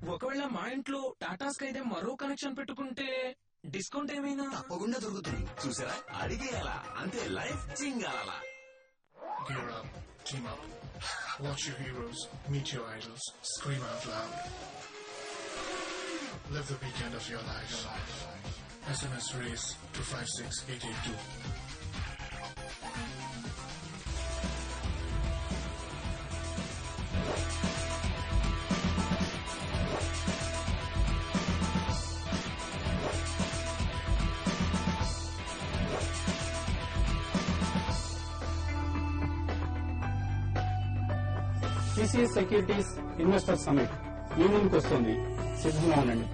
ఒకవేళ మా ఇంట్లో టాటాస్ అయితే మరో కనెక్షన్ పెట్టుకుంటే డిస్కౌంట్ ఏమైనా తప్పకుండా దొరుకుతుంది చూసారా అడిగేయాలా అంతే లైఫ్ చింగాలా Gear up, team up. Watch your heroes, meet your idols, scream out loud. Live the weekend of your life. SMS race to 56882. TCS securities investor summit యూనియన్కి వస్తుంది సిద్ధంగా ఉండండి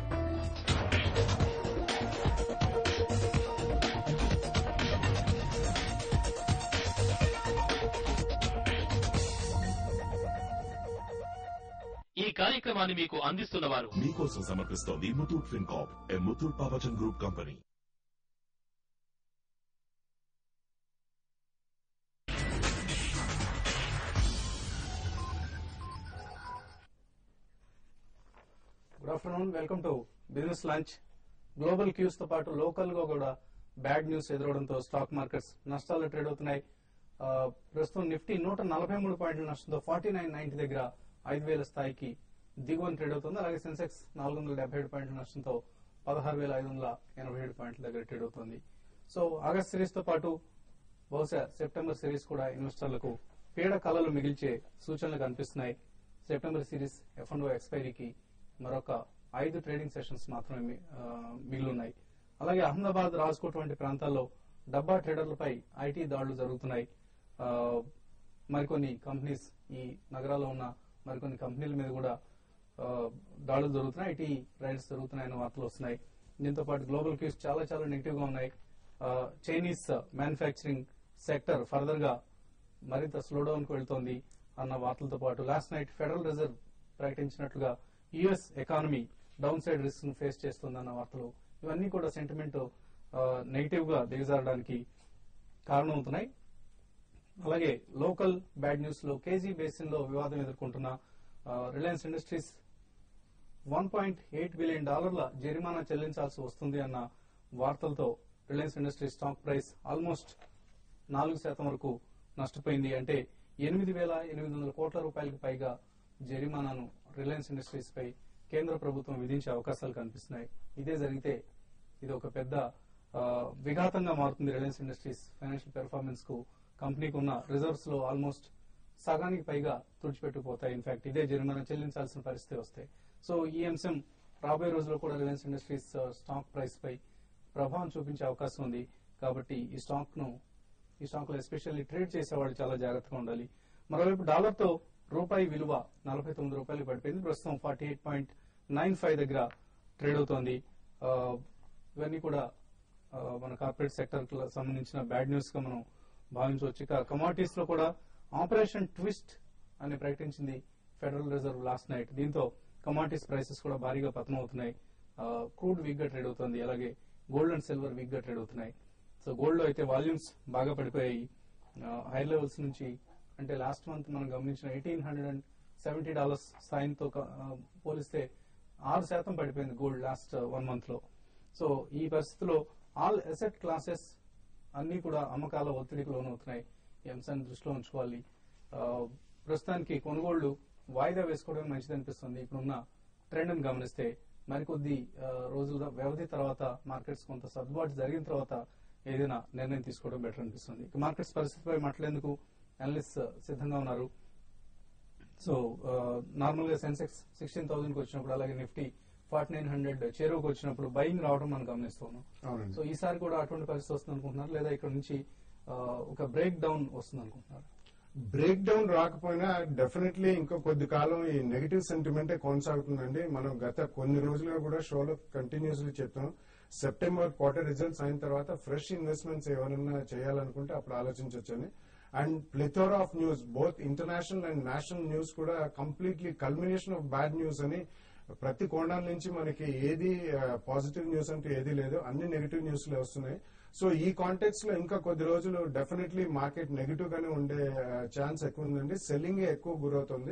ఈ కార్యక్రమాన్ని మీకు అందిస్తున్నవారు మీకోసం సమర్పిస్తోంది Muthoot FinCorp A Muthoot Pappachan group company good afternoon welcome to business lunch global cues తో పాటు లోకల్ గా కూడా బ్యాడ్ న్యూస్ ఎదురవడంతో స్టాక్ మార్కెట్స్ నష్టాలు ట్రేడ్ అవుతున్నాయి ఆ, ప్రస్తుతం నిఫ్టీ నూట నలభై మూడు పాయింట్ల నష్టంతో ఫార్టీ నైన్ నైన్టీ దగ్గర ఐదు వేల స్థాయికి దిగువన ట్రేడ్ అవుతుంది అలాగే సెన్సెక్స్ నాలుగు వందల డెబ్బై ఏడు పాయింట్ల నష్టంతో పదహారు వేల ఐదు వందల ఎనభై ఏడు పాయింట్ల దగ్గర ట్రేడ్ అవుతుంది సో ఆగస్ట్ సిరీస్ తో పాటు బహుశా సెప్టెంబర్ సిరీస్ కూడా ఇన్వెస్టర్లకు పీడ కళలు మిగిల్చే సూచనలు కనిపిస్తున్నాయి సెప్టెంబర్ సిరీస్ ఎఫ్ అండ్ ఎక్స్పైరీకి మరొక ఐదు ట్రేడింగ్ సెషన్స్ మాత్రమే మి- ఆ, మిగిలిన్నాయి అలాగే అహ్మదాబాద్ రాజ్కోట్ వంటి ప్రాంతాల్లో డబ్బా ట్రేడర్లపై ఐటీ దాడులు జరుగుతున్నాయి ఆ, మరికొన్ని కంపెనీస్ ఈ నగరాల్లో ఉన్న మరికొన్ని కంపెనీల మీద కూడా ఆ, దాడులు జరుగుతున్నాయి ఐటీ రైడ్స్ జరుగుతున్నాయన్న వార్తలు వస్తున్నాయి దీంతో పాటు గ్లోబల్ క్యూస్ చాలా చాలా నెగిటివ్ గా ఉన్నాయి ఆ, చైనీస్ మ్యానుఫ్యాక్చరింగ్ సెక్టర్ ఫర్దర్ గా మరింత స్లో డౌన్ కు వెళ్తోంది అన్న వార్తలతో పాటు లాస్ట్ నైట్ ఫెడరల్ రిజర్వ్ ప్రకటించినట్లుగా US economy downside risk ను ఫేస్ చేస్తుందన్న వార్తలు ఇవన్నీ కూడా సెంటిమెంట్ నెగిటివ్ గా దిగజారడానికి కారణమవుతున్నాయి అలాగే లోకల్ బ్యాడ్ న్యూస్ లో కేజీ బేసిన్ లో వివాదం ఎదుర్కొంటున్న Reliance Industries one point eight billion డాలర్ల జరిమానా చెల్లించాల్సి వస్తుంది అన్న వార్తలతో Reliance Industries stock price almost నాలుగు శాతం వరకు నష్టపోయింది అంటే ఎనిమిది వేల ఎనిమిది వందల కోట్ల రూపాయలకు పైగా జరిమానాను రిలయన్స్ ఇండస్ట్రీస్ పై కేంద్ర ప్రభుత్వం విధించే అవకాశాలు కనిపిస్తున్నాయి ఇదే జరిగితే ఇది ఒక పెద్ద ఆ, విఘాతంగా మారుతుంది రిలయన్స్ ఇండస్ట్రీస్ ఫైనాన్షియల్ పెర్ఫార్మెన్స్ కు కంపెనీకి ఉన్న రిజర్వ్స్ లో ఆల్మోస్ట్ సగానికి పైగా తుడిచిపెట్టుకుపోతాయి ఇన్ఫాక్ట్ ఇదే జరిమానా చెల్లించాల్సిన పరిస్థితి వస్తాయి సో ఈ అంశం రాబోయే రోజుల్లో కూడా రిలయన్స్ ఇండస్ట్రీస్ ఆ, స్టాక్ ప్రైస్ పై ప్రభావం చూపించే అవకాశం ఉంది కాబట్టి ఈ స్టాక్ ను ఈ స్టాక్ లో ఎస్పెషల్లీ ట్రేడ్ చేసేవాళ్ళు చాలా జాగ్రత్తగా ఉండాలి మరోవైపు డాలర్ తో రూపాయి విలువ నలభై తొమ్మిది రూపాయలు పడిపోయింది ప్రస్తుతం forty eight point nine five దగ్గర ట్రేడ్ అవుతోంది ఆ, ఇవన్నీ కూడా ఆ, మన కార్పొరేట్ సెక్టర్ కి సంబంధించిన బ్యాడ్ న్యూస్ గా మనం భావించవచ్చు ఇక కమాడిటీస్ లో కూడా ఆపరేషన్ ట్విస్ట్ అని ప్రకటించింది ఫెడరల్ రిజర్వ్ లాస్ట్ నైట్ దీంతో కమాడిటీస్ ప్రైసెస్ కూడా భారీగా పతనం అవుతున్నాయి క్రూడ్ వీక్ గా ట్రేడ్ అవుతుంది అలాగే గోల్డ్ అండ్ సిల్వర్ వీక్ గా ట్రేడ్ అవుతున్నాయి సో గోల్డ్ లో అయితే వాల్యూమ్స్ బాగా పడిపోయాయి హై లెవెల్స్ నుంచి అంటే లాస్ట్ మంత్ మనం గమనించిన eighteen hundred and seventy dollars స్థాయితో క- ఆ, పోలిస్తే ఆరు శాతం పడిపోయింది గోల్డ్ లాస్ట్ వన్ మంత్ లో సో ఈ పరిస్థితిలో ఆల్ అసెట్ క్లాసెస్ అన్ని కూడా అమ్మకాల ఒత్తిడికి లోనవుతున్నాయి ఈ అంశాన్ని దృష్టిలో ఉంచుకోవాలి ఆ, ప్రస్తుతానికి కొనుగోళ్లు వాయిదా వేసుకోవడం మంచిది అనిపిస్తుంది ఇప్పుడున్న ట్రెండ్ ని గమనిస్తే మరికొద్ది ఆ, రోజుల వ్యవధి తర్వాత మార్కెట్స్ కొంత సర్దుబాటు జరిగిన తర్వాత ఏదైనా నిర్ణయం తీసుకోవడం బెటర్ అనిపిస్తుంది ఇక మార్కెట్స్ పరిస్థితిపై మాట్లాడేందుకు అనలిస్ట్ సిద్ధంగా ఉన్నారు సో నార్మల్ గా సెన్సెక్స్ సిక్స్టీన్ థౌసండ్ కి వచ్చినప్పుడు అలాగే నిఫ్టీ ఫార్టీ నైన్ హండ్రెడ్ చేరువుకి వచ్చినప్పుడు బయింగ్ రావడం మనం గమనిస్తున్నాం అవునండి సో ఈసారి కూడా అటువంటి పరిస్థితి వస్తుంది అనుకుంటున్నారు లేదా ఇక్కడ నుంచి ఆ, ఒక బ్రేక్ డౌన్ వస్తుంది అనుకుంటున్నారు బ్రేక్ డౌన్ రాకపోయినా డెఫినెట్లీ ఇంకా కొద్ది కాలం ఈ నెగిటివ్ సెంటిమెంటే కొనసాగుతుందండి మనం గత కొన్ని రోజులుగా కూడా షోలో కంటిన్యూస్లీ చెప్తాం సెప్టెంబర్ క్వార్టర్ రిజల్ట్స్ అయిన తర్వాత ఫ్రెష్ ఇన్వెస్ట్మెంట్స్ ఎవరైనా చేయాలనుకుంటే అప్పుడు ఆలోచించవచ్చని and plethora of news both international and national news కూడా completely culmination of bad news అని ప్రతి కోణాల నుంచి మనకి ఏది పాజిటివ్ న్యూస్ అంటూ ఏది లేదు అన్ని నెగిటివ్ న్యూస్లే వస్తున్నాయి సో ఈ కాంటెక్స్ లో ఇంకా కొద్ది రోజులు డెఫినెట్లీ మార్కెట్ నెగిటివ్ గానే ఉండే ఛాన్స్ ఎక్కువ ఉందండి సెల్లింగ్ ఎక్కువ గురవుతుంది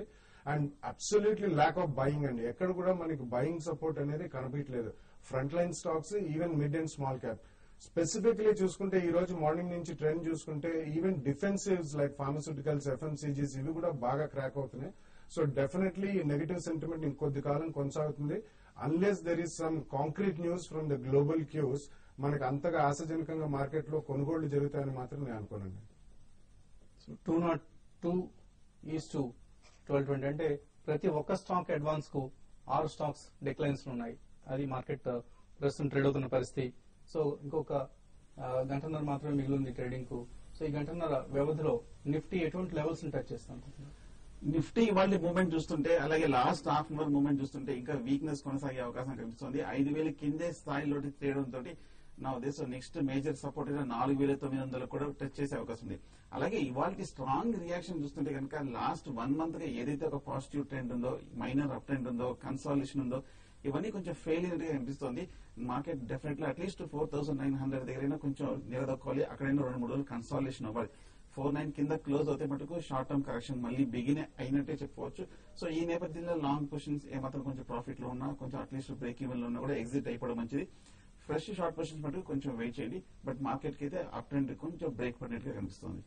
and absolutely lack of buying అండి ఎక్కడ కూడా మనకి బయింగ్ సపోర్ట్ అనేది కనిపించలేదు front line stocks even mid and small cap specifically చూసుకుంటే ఈ రోజు మార్నింగ్ నుంచి ట్రెండ్ చూసుకుంటే even defensives like pharmaceuticals FMCGs ఇవి కూడా బాగా క్రాక్ అవుతున్నాయి సో డెఫినెట్లీ నెగిటివ్ సెంటిమెంట్ ఇంకొద్ది కాలం కొనసాగుతుంది unless there is some concrete news from the global cues మనకు అంతగా ఆశాజనకంగా మార్కెట్ లో కొనుగోళ్లు జరుగుతాయని మాత్రం నేను అనుకోనండి two nought two is to twelve twenty అంటే ప్రతి ఒక్క స్టాక్ అడ్వాన్స్ కు ఆరు స్టాక్స్ డిక్లైన్స్ ఉన్నాయి అది మార్కెట్ ఆ, ప్రస్తుతం ట్రేడ్ అవుతున్న పరిస్థితి సో ఇంకొక ఆ, గంటన్నర మాత్రమే మిగిలింది ట్రేడింగ్ కు సో ఈ గంటన్నర వ్యవధిలో నిఫ్టీ ఎటువంటి లెవెల్స్ టచ్ చేస్తాం అనుకుంటున్నారు నిఫ్టీ ఇవాళ మూవ్మెంట్ చూస్తుంటే అలాగే last half an hour movement చూస్తుంటే ఇంకా వీక్నెస్ కొనసాగే అవకాశం కనిపిస్తుంది ఐదు వేల కిందే స్థాయిలో తేయడం తోటి నా ఉద్దేశం నెక్స్ట్ మేజర్ సపోర్ట్ అయిన నాలుగు వేల తొమ్మిది వందలు కూడా టచ్ చేసే అవకాశం ఉంది అలాగే ఇవాళకి స్ట్రాంగ్ రియాక్షన్ చూస్తుంటే కనుక లాస్ట్ వన్ మంత్ గా ఏదైతే ఒక పాజిటివ్ ట్రెండ్ ఉందో మైనర్ అప్ ట్రెండ్ ఉందో కన్సాలేషన్ ఉందో ఇవన్నీ కొంచెం ఫెయిల్ అయినట్టుగా అనిపిస్తుంది market definitely at least four thousand nine hundred దగ్గరైనా కొంచెం నిలదొక్కోవాలి అక్కడైనా రెండు మూడు రోజులు కన్సాలేషన్ అవ్వాలి ఫోర్ నైన్ కింద క్లోజ్ అవుతే మటుకు షార్ట్ టర్మ్ కరెక్షన్ మళ్ళీ బిగిన్ అయినట్టే చెప్పుకోవచ్చు సో ఈ నేపథ్యంలో లాంగ్ పొజిషన్స్ ఏమాత్రం కొంచెం ప్రాఫిట్ లో ఉన్నా కొంచెం అట్లీస్ట్ బ్రేక్ ఈవెన్ లో ఉన్నా కూడా ఎగ్జిట్ అయిపోవడం మంచిది ఫ్రెష్ షార్ట్ పొజిషన్స్ మటుకు కొంచెం వెయిట్ చేయండి బట్ మార్కెట్ కి అయితే అప్ ట్రెండ్ కొంచెం బ్రేక్ పడినట్టుగా కనిపిస్తుంది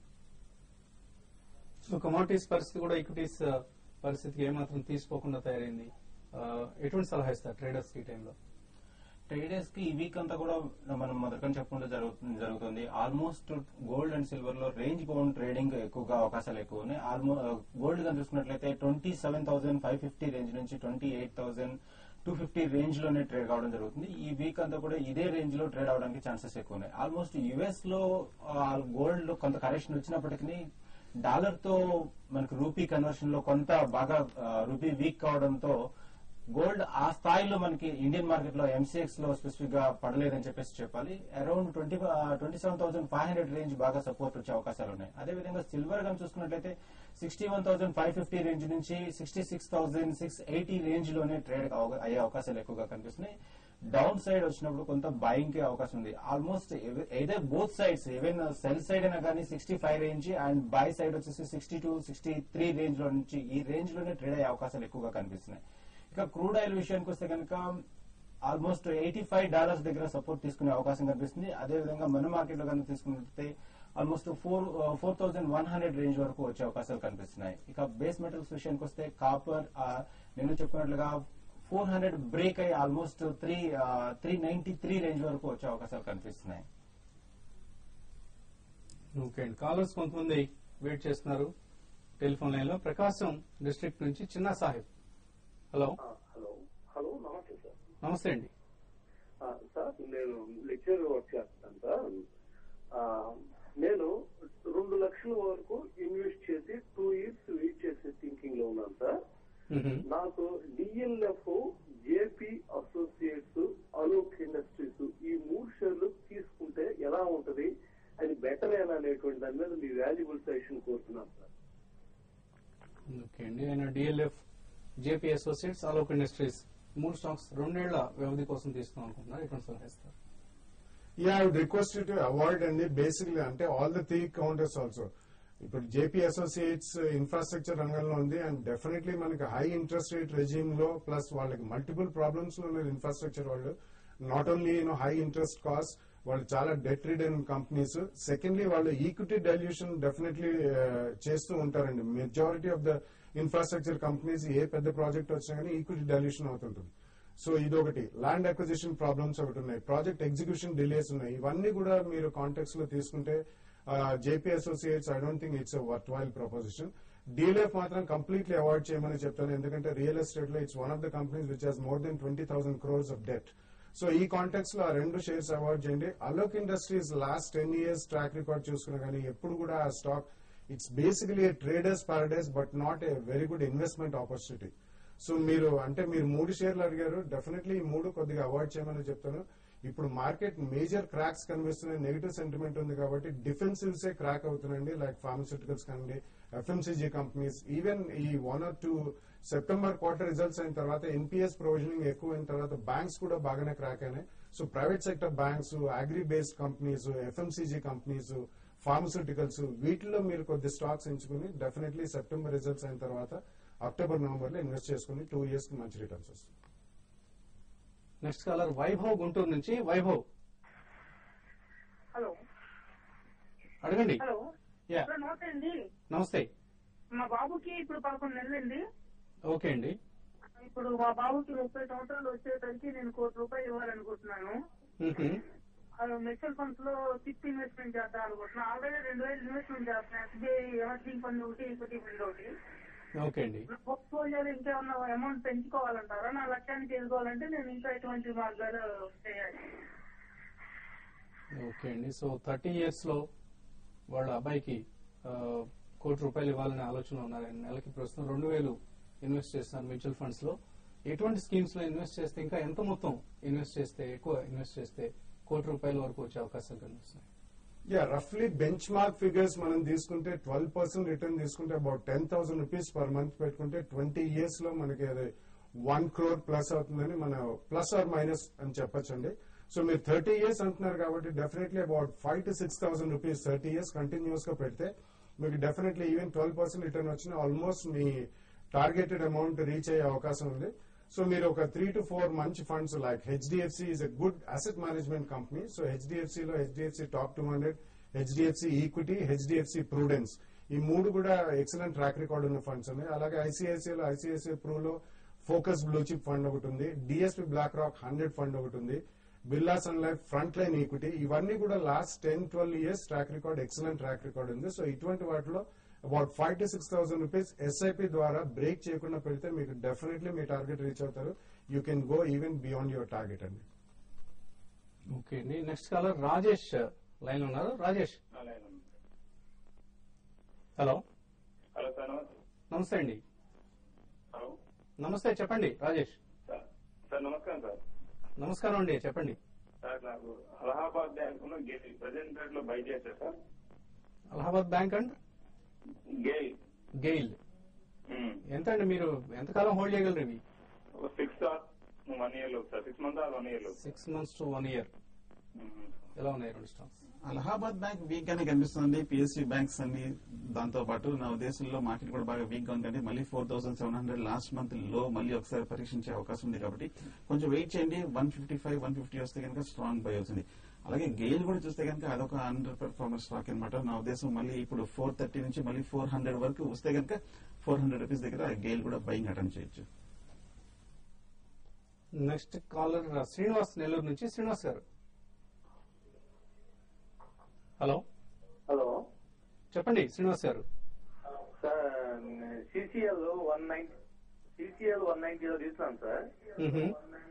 సో కమాడిటీస్ పరిస్థితి కూడా ఈక్విటీస్ పరిస్థితికి ఏమాత్రం తీసుకోకుండా తయారైంది ఆ, ఎటువంటి సలహా ఇస్తారు ట్రేడర్స్ ఈ టైంలో ట్రేడర్స్ కి ఈ వీక్ అంతా కూడా మనం మొదటి చెప్పుకుంటే జరుగుతుంది జరుగుతుంది ఆల్మోస్ట్ గోల్డ్ అండ్ సిల్వర్ లో రేంజ్ బౌండ్ ట్రేడింగ్ ఎక్కువగా అవకాశాలు ఎక్కువ ఉన్నాయి ఆల్మో గోల్డ్ గా చూసుకున్నట్లయితే twenty seven thousand five fifty range నుంచి twenty eight thousand two fifty range లోనే ట్రేడ్ కావడం జరుగుతుంది ఈ వీక్ అంతా కూడా ఇదే రేంజ్ లో ట్రేడ్ అవడానికి ఛాన్సెస్ ఎక్కువ ఉన్నాయి ఆల్మోస్ట్ యుఎస్ లో గోల్డ్ లో కొంత కరెక్షన్ వచ్చినప్పటికీ డాలర్ తో మనకు రూపీ కన్వర్షన్ లో కొంత బాగా రూపీ వీక్ కావడంతో గోల్డ్ ఆ స్థాయిలో మనకి ఇండియన్ మార్కెట్ లో ఎంసీఎక్స్ లో స్పెసిఫిక్ గా పడలేదని చెప్పేసి చెప్పాలి around twenty twenty seven thousand five hundred range బాగా సపోర్ట్ వచ్చే అవకాశాలు ఉన్నాయి అదేవిధంగా సిల్వర్ గా చూసుకున్నట్లయితే sixty one thousand five fifty range నుంచి sixty six thousand six eighty range లోనే ట్రేడ్ అయ్యే అవకాశాలు ఎక్కువగా కనిపిస్తున్నాయి డౌన్ సైడ్ వచ్చినప్పుడు కొంత బయింగ్ కి అవకాశం ఉంది ఆల్మోస్ట్ ఏదో both sides even sell side అయినా కానీ sixty five range and buy side వచ్చేసి sixty two sixty three range లో నుంచి ఈ రేంజ్ లోనే ట్రేడ్ అయ్యే అవకాశాలు ఎక్కువగా కనిపిస్తున్నాయి ఇక క్రూడ్ ఆయిల్ విషయానికి వస్తే కనుక ఆల్మోస్ట్ ఎయిటీ ఫైవ్ డాలర్స్ దగ్గర సపోర్ట్ తీసుకునే అవకాశం కనిపిస్తుంది అదేవిధంగా మన మార్కెట్ లో కనుక తీసుకున్నట్లయితే almost four four thousand one hundred range వరకు వచ్చే అవకాశాలు కనిపిస్తున్నాయి ఇక బేస్ మెటల్స్ విషయానికి వస్తే కాపర్ నేను చెప్పుకున్నట్లుగా ఫోర్ హండ్రెడ్ బ్రేక్ అయ్యి almost three three ninety three range వరకు వచ్చే అవకాశాలు కనిపిస్తున్నాయి ఓకే అండి కాలర్స్ కొంతమంది వెయిట్ చేస్తున్నారు టెలిఫోన్ లైన్ లో ప్రకాశం డిస్ట్రిక్ట్ నుంచి చిన్న సాహిబ్ హలో హలో హలో నమస్తే సార్ నమస్తే అండి ఆ, సార్ నేను లెక్చర్ వర్క్ చేస్తాను సార్ ఆ, నేను రెండు లక్షల వరకు ఇన్వెస్ట్ చేసి టూ ఇయర్స్ వెయిట్ చేసే థింకింగ్ లో ఉన్నాను సార్ మ్మ్. నాకు DLF JP associates Alok industries ఈ మూడు షేర్లు తీసుకుంటే ఎలా ఉంటది అది బెటర్ ఏనా అనేటువంటి దాని మీద మీ వాల్యుబుల్ సజెషన్ కోరుతున్నాను సార్ ఓకే అండి నేను DLF JP associates Alok industries మూడు స్టాక్స్ రెండేళ్ల వ్యవధి కోసం తీసుకుందాం అనుకుంటున్నారు ఎటువంటి సలహా ఇస్తారు yeah I would request to avoid అండి బేసిక్లీ అంటే all the three counters also ఇప్పుడు జేపీ అసోసియేట్స్ ఇన్ఫ్రాస్ట్రక్చర్ రంగంలో ఉంది అండ్ డెఫినెట్లీ మనకి హై ఇంట్రెస్ట్ రేట్ రెజీమ్ లో ప్లస్ వాళ్ళకి మల్టిపుల్ ప్రాబ్లమ్స్ లో ఉన్నారు ఇన్ఫ్రాస్ట్రక్చర్ వాళ్ళు not only you know high interest cost వాళ్ళు చాలా డెట్ రిడెన్ కంపెనీస్ సెకండ్లీ వాళ్ళు ఈక్విటీ డైల్యూషన్ డెఫినెట్లీ చేస్తూ ఉంటారండి majority of the infrastructure companies ఏ పెద్ద ప్రాజెక్ట్ వచ్చినా కానీ ఈక్విటీ డైల్యూషన్ అవుతుంటుంది సో ఇదొకటి ల్యాండ్ అక్విజిషన్ ప్రాబ్లమ్స్ ఒకటి ఉన్నాయి ప్రాజెక్ట్ ఎగ్జిక్యూషన్ డిలేస్ ఉన్నాయి ఇవన్నీ కూడా మీరు కాంటాక్ట్స్ లో తీసుకుంటే JP associates I don't think it's worthwhile proposition DLF మాత్రం కంప్లీట్లీ అవాయిడ్ చేయమని చెప్తాను ఎందుకంటే రియల్ ఎస్టేట్ లో it's one of the companies which has more than twenty thousand crores of debt so ఈ కాంటాక్ట్స్ లో ఆ రెండు షేర్స్ అవాయిడ్ చేయండి Alok industries last ten years track record చూసుకున్నా కానీ ఎప్పుడు కూడా ఆ stock it's basically traders paradise but not a very good investment opportunity so మీరు అంటే మీరు మూడు షేర్లు అడిగారు డెఫినెట్లీ ఈ మూడు కొద్దిగా అవాయిడ్ చేయమని చెప్తాను ఇప్పుడు మార్కెట్ మేజర్ క్రాక్స్ కనిపిస్తున్నాయి నెగిటివ్ సెంటిమెంట్ ఉంది కాబట్టి డిఫెన్సివ్స్ ఏ క్రాక్ అవుతున్నాయండి లైక్ ఫార్మస్యూటికల్స్ కానివ్వండి ఎఫ్ఎంసీజీ కంపెనీస్ ఈవెన్ ఈ one or two September quarter results అయిన తర్వాత ఎన్పిఎస్ ప్రొవిజనింగ్ ఎక్కువ అయిన తర్వాత బ్యాంక్స్ కూడా బాగానే క్రాక్ అయినాయి so private sector banks agri based companies FMCG companies pharmaceuticals వీటిలో మీరు కొద్ది స్టాక్స్ ఎంచుకుని డెఫినెట్లీ సెప్టెంబర్ రిజల్ట్స్ అయిన తర్వాత అక్టోబర్ నవంబర్ లో ఇన్వెస్ట్ చేసుకుని టూ ఇయర్స్ కి మంచి రిటర్న్స్ వస్తుంది నెక్స్ట్ కాలర్ వైభవ్ గుంటూరు నుంచి వైభవ్ హలో అడగండి హలో యా హలో, నమస్తే అండి నమస్తే మా బాబుకి ఇప్పుడు పదకొండు నెలలండి ఓకే అండి ఇప్పుడు మా బాబుకి ముప్పై సంవత్సరాలు వచ్చేసరికి నేను కోటి రూపాయలు ఇవ్వాలనుకుంటున్నాను మ్మ్హమ్. మ్యూచువల్ ఫండ్స్ లో సిప్ ఇన్వెస్ట్మెంట్ చేద్దాం అనుకుంటున్నాను ఆల్రెడీ రెండు వేలు ఇన్వెస్ట్మెంట్ చేస్తున్నాను ఎస్బీఐ ఎమర్జింగ్ ఫండ్ ఒకటి ఈక్విటీ ఫండ్ ఒకటి ఓకే అండి పోర్ట్ఫోలియోలో ఇంకేమన్నా అమౌంట్ పెంచుకోవాలంటారా నా లక్ష్యాన్ని చేరుకోవాలంటే నేను ఇంకా ఎటువంటి మార్గాలు చేయాలి ఓకే అండి సో థర్టీ ఇయర్స్ లో వాళ్ళ అబ్బాయికి ఆ, కోటి రూపాయలు ఇవ్వాలనే ఆలోచన ఉన్నారు ఆయన నెలకి ప్రస్తుతం రెండు వేలు ఇన్వెస్ట్ చేస్తున్నారు మ్యూచువల్ ఫండ్స్ లో ఎటువంటి స్కీమ్స్ లో ఇన్వెస్ట్ చేస్తే ఇంకా ఎంత మొత్తం ఇన్వెస్ట్ చేస్తే ఎక్కువ ఇన్వెస్ట్ చేస్తే కోటి రూపాయల వరకు వచ్చే అవకాశాలు కనిపిస్తున్నాయి యా రఫ్లీ బెంచ్ మార్క్ ఫిగర్స్ మనం తీసుకుంటే ట్వెల్వ్ పర్సెంట్ రిటర్న్ తీసుకుంటే about ten thousand rupees per month పెట్టుకుంటే ట్వంటీ ఇయర్స్ లో మనకి అది వన్ క్రోర్ ప్లస్ అవుతుందని మన ప్లస్ ఆర్ మైనస్ అని చెప్పొచ్చండి సో మీరు థర్టీ ఇయర్స్ అంటున్నారు కాబట్టి definitely about five to six thousand rupees thirty years continuous గా పెడితే మీకు definitely even twelve percent return వచ్చిన ఆల్మోస్ట్ మీ టార్గెటెడ్ అమౌంట్ రీచ్ అయ్యే అవకాశం ఉంది సో మీరు ఒక త్రీ టు ఫోర్ మంచి funds like HDFC is a good asset management company so HDFC లో HDFC top two hundred HDFC equity HDFC prudence ఈ మూడు కూడా ఎక్సలెంట్ ట్రాక్ రికార్డ్ ఉన్న ఫండ్స్ ఉన్నాయి అలాగే ఐసిఐసిఐ లో ఐసిఐసిఐ ప్రూ లో ఫోకస్ బ్లూ చిప్ ఫండ్ ఒకటి ఉంది DSP BlackRock hundred fund ఒకటి ఉంది Birla sun life Frontline equity ఇవన్నీ కూడా last ten twelve years track record excellent track record ఉంది సో ఇటువంటి వాటిలో about five to six thousand rupees SIP ద్వారా బ్రేక్ చేయకుండా పెడితే మీకు డెఫినెట్లీ మీ టార్గెట్ రీచ్ అవుతారు you can go even beyond your target అండి ఓకే అండి నెక్స్ట్ కాలర్ రాజేష్ లైన్ లో ఉన్నారు రాజేష్ హలో హలో సార్ నమస్తే నమస్తే అండి హలో నమస్తే చెప్పండి రాజేష్ సార్ సార్ నమస్కారం సార్ నమస్కారం అండి చెప్పండి సార్ నాకు అలహాబాద్ బ్యాంక్ లో గేల్ ప్రజెంట్ రేట్ లో బై చేశారు sir Allahabad bank and GAIL GAIL ఎంత అండి మీరు ఎంతకాలం హోల్డ్ చేయగలరు ఇవి ఒక సిక్స్ ఆర్ వన్ ఇయర్ లో sir six month or one year లో six months to one year ఎలా ఉన్నాయి రెండు స్టాక్స్ అలహాబాద్ బ్యాంక్ వీక్ గానే కనిపిస్తుంది పిఎస్యూ బ్యాంక్స్ అన్ని దాంతో పాటు నా ఉద్దేశంలో మార్కెట్ కూడా బాగా వీక్ గా ఉంది మళ్ళీ four thousand seven hundred last month లో మళ్ళీ ఒకసారి పరీక్షించే అవకాశం ఉంది కాబట్టి కొంచెం వెయిట్ చేయండి one fifty five one fifty వస్తే కనుక స్ట్రాంగ్ బై అవుతుంది అలాగే గెయిల్ కూడా చూస్తే కనుక అదొక అండర్ పెర్ఫార్మర్ స్టాక్ అనమాట నా ఉద్దేశం మళ్ళీ ఇప్పుడు ఫోర్ థర్టీ నుంచి మళ్ళీ ఫోర్ హండ్రెడ్ వరకు వస్తే కనుక ఫోర్ హండ్రెడ్ రూపీస్ దగ్గర గెయిల్ కూడా బయింగ్ అటెంప్ట్ చేయొచ్చు నెక్స్ట్ కాలర్ శ్రీనివాస్ నెల్లూరు నుంచి శ్రీనివాస్ గారు హలో హలో చెప్పండి Srinivas garu sir CCL one nine CCL one నైన్టీలో తీసుకున్నాను సార్ మ్మ్హమ్.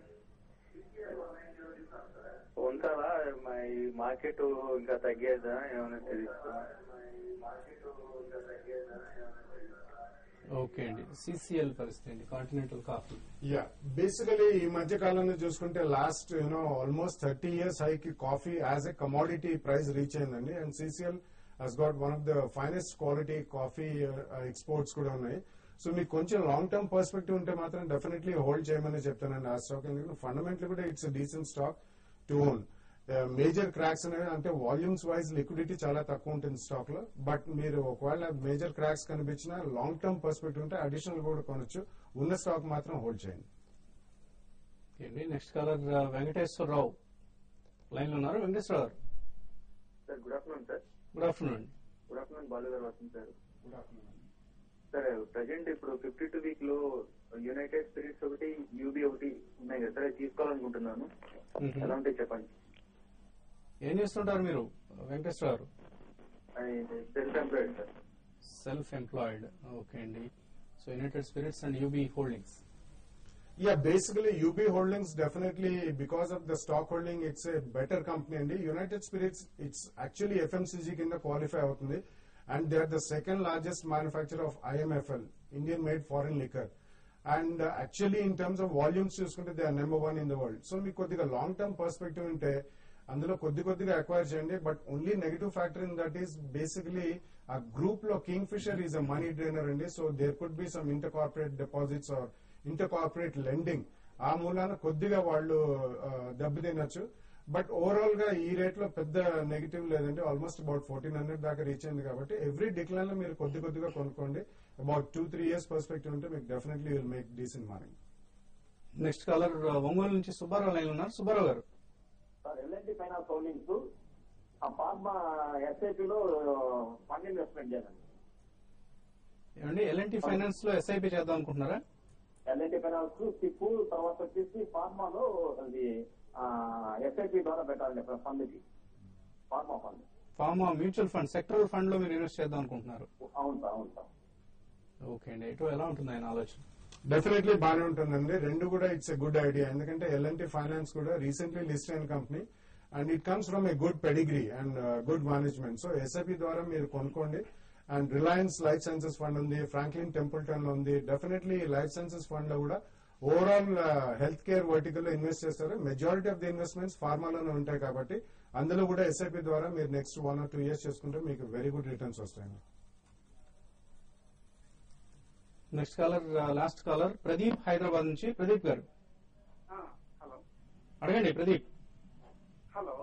ఉంటారా మా ఈ మార్కెట్ ఇంకా తగ్గేదా ఏమైనా తెలుస్తుందా ఓకే అండి సిసిఎల్ పరిస్థితి అండి కాంటినెంటల్ కాఫీ యా బేసికలీ ఈ మధ్య కాలంలో చూసుకుంటే last you know almost thirty years హైకి coffee as a commodity price reach అయిందండి and CCL has got one of the finest quality coffee exports కూడా ఉన్నాయి సో మీకు కొంచెం లాంగ్ టర్మ్ పర్స్పెక్టివ్ ఉంటే మాత్రం డెఫినెట్లీ హోల్డ్ చేయమని చెప్తానండి ఆ స్టాక్ ఎందుకంటే ఫండమెంటల్ కూడా it's decent stock to own major cracks అనేవి అంటే వాల్యూమ్స్ వైజ్ లిక్విడిటీ చాలా తక్కువ ఉంటుంది స్టాక్ లో బట్ మీరు ఒకవేళ మేజర్ క్రాక్స్ కనిపించినా లాంగ్ టర్మ్ పర్స్పెక్టివ్ ఉంటే అడిషనల్ కూడా కొనొచ్చు ఉన్న స్టాక్ మాత్రం హోల్డ్ చేయండి ఓకే అండి నెక్స్ట్ కాలర్ వెంకటేశ్వరరావు లైన్ లో ఉన్నారు Venkateswara Rao garu sir good afternoon sir good afternoon అండి గుడ్ ఆఫ్టర్నూన్ బాలు గారు వస్తుంది సార్ సార్ ప్రజెంట్ ఇప్పుడు ఫిఫ్టీ టూ వీక్ లో యునైటెడ్ స్పిరిట్స్ ఒకటి యూబీ ఒకటి ఉన్నాయి కదా సార్ అవి తీసుకోవాలనుకుంటున్నాను మ్మ్. ఎలా ఉంటాయి చెప్పండి ఏం చేస్తుంటారు మీరు వెంకటేశ్వర గారు అది self employed sir self employed okay అండి so United Spirits and UB holdings Yeah, basically UB Holdings definitely because of the stock holding, it's a better company అండి United Spirits it's actually FMCG కింద qualify అవుతుంది and they are the second largest manufacture of IMFL Indian made foreign liquor and actually in terms of volumes చూసుకుంటే they are number one in the world so మీకు కొద్దిగా long term perspective ఉంటే అందులో కొద్ది కొద్దిగా acquire చేయండి but only negative factor in that is basically ఆ group లో Kingfisher is a money drainer అండి so there could be some inter corporate deposits or inter corporate lending ఆ మూలాన కొద్దిగా వాళ్ళు ఆ, దెబ్బతినొచ్చు బట్ ఓవరాల్ గా ఈ రేట్ లో పెద్ద నెగిటివ్ లేదండి ఆల్మోస్ట్ అబౌట్ ఫోర్టీన్ హండ్రెడ్ దాకా రీచ్ అయింది కాబట్టి ఎవ్రీ డిక్లైన్ లో మీరు కొద్ది కొద్దిగా కొనుక్కోండి about two three years perspective ఉంటే మీకు definitely will make decent money next caller Ongole నుంచి సుబ్బారావు లైన్ ఉన్నారు Subbarao garu sir L&T finance holdings ఆ ఫార్మా ఎస్ఐపిలో ఫండ్ ఇన్వెస్ట్మెంట్ చేయాలండి ఏమండి ఎల్ఎన్టీ ఫైనాన్స్ లో ఎస్ఐపి చేద్దాం అనుకుంటున్నారా ఎల్ఎన్టీ ఫైనాన్స్ సిప్పు తర్వాత వచ్చేసి ఫార్మాలో అది ఎస్ఐపి ద్వారా పెట్టాలండి ఫండ్ కి pharma fund pharma mutual fund sectoral fund లో మీరు ఇన్వెస్ట్ చేద్దాం అనుకుంటున్నారు అవును సార్ అవును సార్ ఓకే అండి ఎటు ఎలా ఉంటుంది ఆయన ఆలోచన డెఫినెట్లీ బాగానే ఉంటుందండి రెండు కూడా ఇట్స్ ఎ గుడ్ ఐడియా ఎందుకంటే ఎల్ఎన్టీ ఫైనాన్స్ కూడా రీసెంట్లీ లిస్ట్ అయిన company and it comes from a good pedigree and good management so SIP ద్వారా మీరు కొనుక్కోండి అండ్ రిలయన్స్ లైఫ్ సైన్సెస్ ఫండ్ ఉంది ఫ్రాంక్లిన్ టెంపుల్టన్ లో ఉంది డెఫినెట్లీ లైఫ్ సైన్సెస్ ఫండ్ లో కూడా ఓవరాల్ హెల్త్ కేర్ వర్టికల్ లో ఇన్వెస్ట్ చేస్తారు మెజారిటీ ఆఫ్ ది ఇన్వెస్ట్మెంట్స్ ఫార్మాలోనే ఉంటాయి కాబట్టి అందులో కూడా ఎస్ఐపి ద్వారా మీరు next one or two years చేసుకుంటే మీకు వెరీ గుడ్ రిటర్న్స్ వస్తాయండి next caller last caller Pradeep Hyderabad నుంచి ప్రదీప్ గారు హలో అడగండి ప్రదీప్ హలో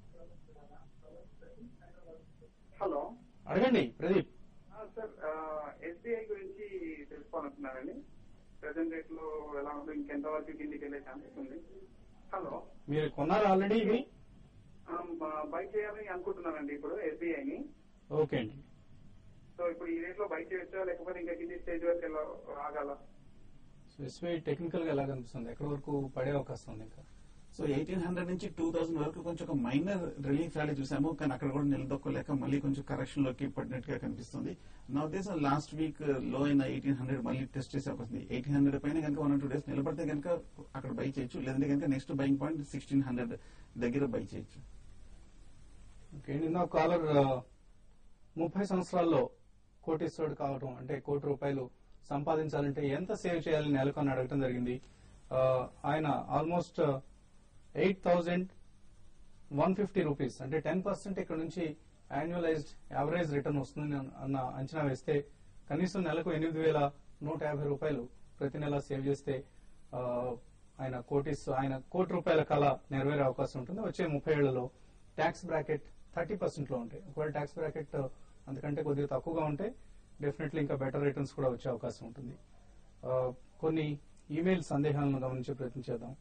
హలో అడగండి ప్రదీప్ సార్ ఎస్బీఐ గురించి తెలుసుకోవాలనుకున్నానండి ప్రజెంట్ రేట్ లో ఎలా ఉంటుంది ఇంకెంత వరకు కిందికి వెళ్ళే ఛాన్సెస్ ఉంది హలో మీరు కొన్నారా ఆల్రెడీ ఇవి బై చేయాలని అనుకుంటున్నానండి ఇప్పుడు ఎస్బీఐని ఓకే అండి సో ఇప్పుడు ఈ రేట్ లో బై చేయొచ్చా లేకపోతే ఇంకా కింది స్టేజ్ వరకు ఎలా రాగల సో ఎస్బీఐ టెక్నికల్ గా ఎలా కనిపిస్తుంది ఎక్కడి వరకు పడే అవకాశం ఉంది ఇంకా సో ఎయిటీన్ హండ్రెడ్ నుంచి టూ థౌసండ్ వరకు కొంచెం ఒక మైనర్ రిలీఫ్ ర్యాలీ చూసాము కానీ అక్కడ కూడా నిలదొక్కలేక మళ్ళీ కొంచెం కరెక్షన్ లోకి పడినట్టుగా కనిపిస్తుంది నా ఉద్దేశం లాస్ట్ వీక్ లో అయిన ఎయిటీన్ హండ్రెడ్ మళ్ళీ టెస్ట్ చేసే అవకాశం ఉంది ఎయిటీన్ హండ్రెడ్ పైన కనుక వన్ టూ డేస్ నిలబడితే కనుక అక్కడ బై చేయొచ్చు లేదంటే కనుక next buying point sixteen hundred దగ్గర బై చేయొచ్చు ఓకే నిన్న కాలర్ ముప్పై సంవత్సరాల్లో కోటీశ్వరుడు కావటం అంటే కోటి రూపాయలు సంపాదించాలంటే ఎంత సేవ్ చేయాలని నెలకు అని అడగటం జరిగింది ఆ, ఆయన almost eight thousand one fifty rupees అంటే టెన్ పర్సెంట్ ఇక్కడ నుంచి యాన్యువలైజ్డ్ యావరేజ్ రిటర్న్ వస్తుంది అన్న అంచనా వేస్తే కనీసం నెలకు ఎనిమిది వేల నూట యాభై రూపాయలు ప్రతి నెల సేవ్ చేస్తే ఆ, ఆయన కోటీస్ ఆయన కోటి రూపాయల కళ నెరవేరే అవకాశం ఉంటుంది వచ్చే ముప్పై ఏళ్లలో ట్యాక్స్ బ్రాకెట్ థర్టీ పర్సెంట్ లో ఉంటాయి ఒకవేళ ట్యాక్స్ బ్రాకెట్ అంతకంటే కొద్దిగా తక్కువగా ఉంటే డెఫినెట్లీ ఇంకా బెటర్ రిటర్న్స్ కూడా వచ్చే అవకాశం ఉంటుంది ఆ, కొన్ని ఈమెయిల్ సందేహాలను గమనించే ప్రయత్నం చేద్దాం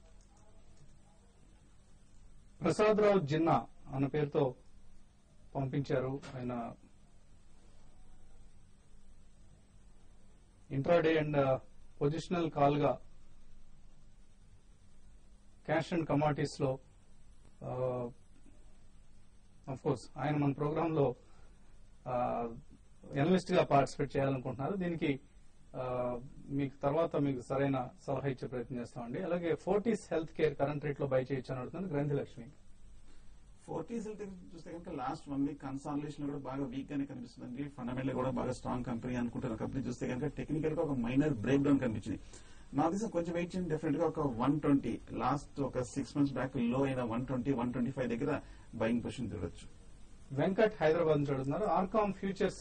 ప్రసాదరావు జిన్నా అన్న పేరుతో పంపించారు ఆయన ఇంట్రాడే అండ్ పొజిషనల్ కాల్ గా క్యాష్ అండ్ కమాడిటీస్ లో అఫ్ కోర్స్ ఆయన మన ప్రోగ్రామ్ లో ఎనలిస్ట్ గా పార్టిసిపేట్ చేయాలనుకుంటున్నారు దీనికి ఆ, మీకు తర్వాత మీకు సరైన సలహా ఇచ్చే ప్రయత్నం చేస్తామండి అలాగే Fortis health care current rate లో బై చేయొచ్చు అని అడుగుతుంది గ్రంథి లక్ష్మి ఫోర్టీస్ వెళ్తే చూస్తే కనుక లాస్ట్ వన్ వీక్ కన్సాలిడేషన్ కూడా బాగా వీక్ గానే కనిపిస్తుంది ఫండమెంటల్ కూడా బాగా స్ట్రాంగ్ కంపెనీ అనుకుంటున్న కంపెనీ చూస్తే కనుక టెక్నికల్ గా ఒక మైనర్ బ్రేక్ డౌన్ కనిపించింది నా దిశ కొంచెం వెయిట్ చేయండి డెఫినెట్ గా ఒక వన్ ట్వంటీ లాస్ట్ ఒక సిక్స్ మంత్స్ బ్యాక్ లో అయిన one twenty one twenty five దగ్గర బయింగ్ పొజిషన్ చూడొచ్చు వెంకట్ హైదరాబాద్ నుంచి అడుగుతున్నారు ఆర్కామ్ ఫ్యూచర్స్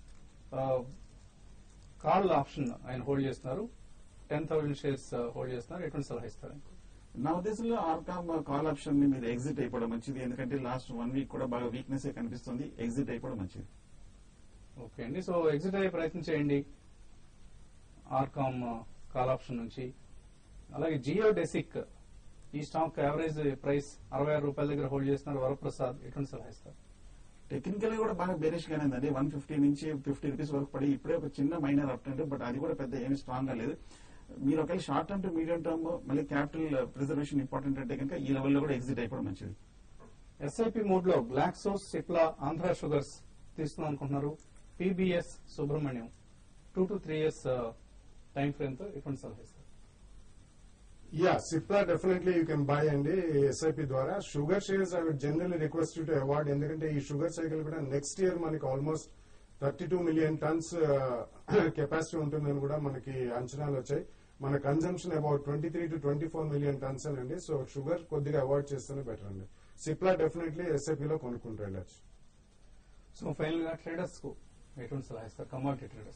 కాల్ ఆప్షన్ ఆయన హోల్డ్ చేస్తున్నారు టెన్ థౌసండ్ షేర్స్ హోల్డ్ చేస్తున్నారు ఎటువంటి సలహా ఇస్తారు నా ఉద్దేశంలో ఆర్కామ్ కాల్ ఆప్షన్ ని మీరు ఎగ్జిట్ అయిపోవడం మంచిది ఎందుకంటే లాస్ట్ వన్ వీక్ కూడా బాగా వీక్నెస్ కనిపిస్తుంది ఎగ్జిట్ అయిపోవడం మంచిది ఓకే అండి సో ఎగ్జిట్ అయ్యే ప్రయత్నం చేయండి ఆర్కామ్ కాల్ ఆప్షన్ నుంచి అలాగే జియో డెసిక్ ఈ స్టాక్ యావరేజ్ ప్రైస్ అరవై ఆరు రూపాయల దగ్గర హోల్డ్ చేస్తున్నారు వరప్రసాద్ ఎటువంటి సలహా ఇస్తారు టెక్నికల్ గా కూడా బాగా బేరిష్ గానే ఉందండి వన్ ఫిఫ్టీ నుంచి ఫిఫ్టీ రూపీస్ వరకు పడి ఇప్పుడే ఒక చిన్న మైనర్ అప్ ట్రెండ్ బట్ అది కూడా పెద్ద ఏమి స్ట్రాంగ్ గా లేదు మీరు ఒకవేళ short term to medium term మళ్ళీ క్యాపిటల్ ప్రిజర్వేషన్ ఇంపార్టెంట్ అంటే కనుక ఈ లెవెల్లో కూడా ఎగ్జిట్ అయిపోవడం మంచిది ఎస్ఐపి మోడ్ లో గ్లాక్సోస్ సిప్లా ఆంధ్ర షుగర్స్ తీసుకుందాం అనుకుంటున్నారు PBS Subrahmanyam two to three years time frame తో ఎటువంటి సలహా ఇస్తారు yeah Cipla definitely you can buy అండి ఎస్ఐపి ద్వారా sugar shares I would generally request to avoid ఎందుకంటే ఈ షుగర్ సైకిల్ కూడా నెక్స్ట్ ఇయర్ మనకి almost thirty two million tons capacity ఉంటుందని కూడా మనకి అంచనాలు వచ్చాయి మన consumption about twenty three to twenty four million tons అండి సో షుగర్ కొద్దిగా అవాయిడ్ చేస్తేనే బెటర్ అండి సిప్లా డెఫినెట్లీ ఎస్ఐపిలో కొనుక్కుంటూ వెళ్ళచ్చు సో ఫైనల్ గా ట్రేడర్స్ కు ఎటువంటి సలహా ఇస్తారు కమాడిటీ ట్రేడర్స్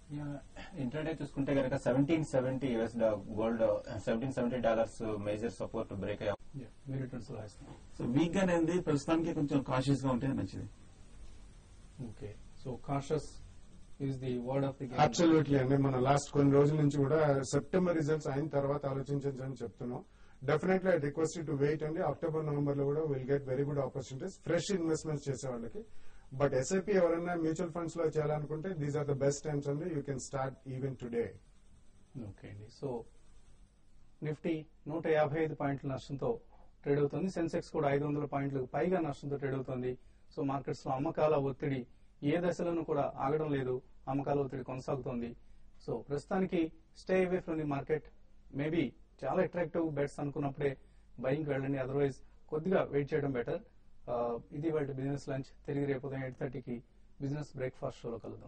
ఇంటర్డే చూసుకుంటే కనుక seventeen seventy US gold seventeen seventy dollars major support break అయ్యా మీ రిటర్న్స్ లో ఇస్తాం సో వీక్ గానే ఉంది ప్రస్తుతానికి కొంచెం కాషియస్ గా ఉంటే మంచిది okay so cautious is the word of the absolutely అండి మన లాస్ట్ కొన్ని రోజుల నుంచి కూడా సెప్టెంబర్ రిజల్ట్స్ అయిన తర్వాత ఆలోచించండి అని చెప్తున్నాం definitely I request to wait అండి అక్టోబర్ నవంబర్ లో కూడా will get very good opportunities fresh investments చేసే వాళ్ళకి బట్ ఎస్ఐపి ఎవరైనా మ్యూచువల్ ఫండ్స్ లో చేయాలనుకుంటే these are the best times అండి you can start even today okay అండి సో నిఫ్టీ నూట యాభై ఐదు పాయింట్ల నష్టంతో ట్రేడ్ అవుతుంది సెన్సెక్స్ కూడా ఐదు వందల పాయింట్లకు పైగా నష్టంతో ట్రేడ్ అవుతుంది సో మార్కెట్స్ లో అమ్మకాల ఒత్తిడి ఏ దశలోనూ కూడా ఆగడం లేదు అమ్మకాల ఒత్తిడి కొనసాగుతోంది సో ప్రస్తుతానికి stay away from the market maybe చాలా అట్రాక్టివ్ బెట్స్ అనుకున్నప్పుడే బయింగ్ వెళ్ళండి అదర్వైజ్ కొద్దిగా వెయిట్ చేయడం బెటర్ ఇది వాటి బిజినెస్ లంచ్ తిరిగి రేపు ఉదయం ఎయిట్ థర్టీకి బిజినెస్ బ్రేక్ఫాస్ట్ షోలో కలుద్దాం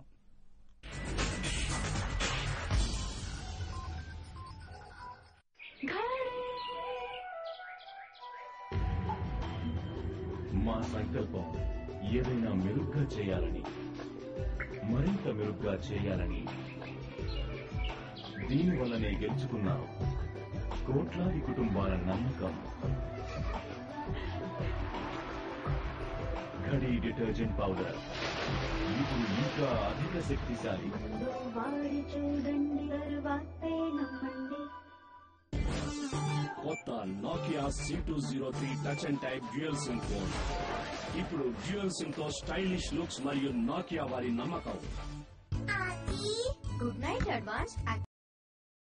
మా సంకల్పం ఏదైనా మెరుగ్గా చేయాలని మరింత మెరుగ్గా చేయాలని దీనివల్లనే గెలుచుకున్నాం కోట్లాది కుటుంబాల నమ్మకం ఘడి డిటర్జెంట్ పౌడర్ ఇప్పుడు ఇంకా అధిక శక్తిశాలి వాడి చూడండి తరువాతే నమ్మండి కొత్త Nokia C two zero three touch and type dual SIM phone ఇప్పుడు డ్యూయల్ సిమ్ తో స్టైలిష్ లుక్స్ మరియు నోకియా వారి నమ్మకం గుడ్ నైట్ అడ్వాన్స్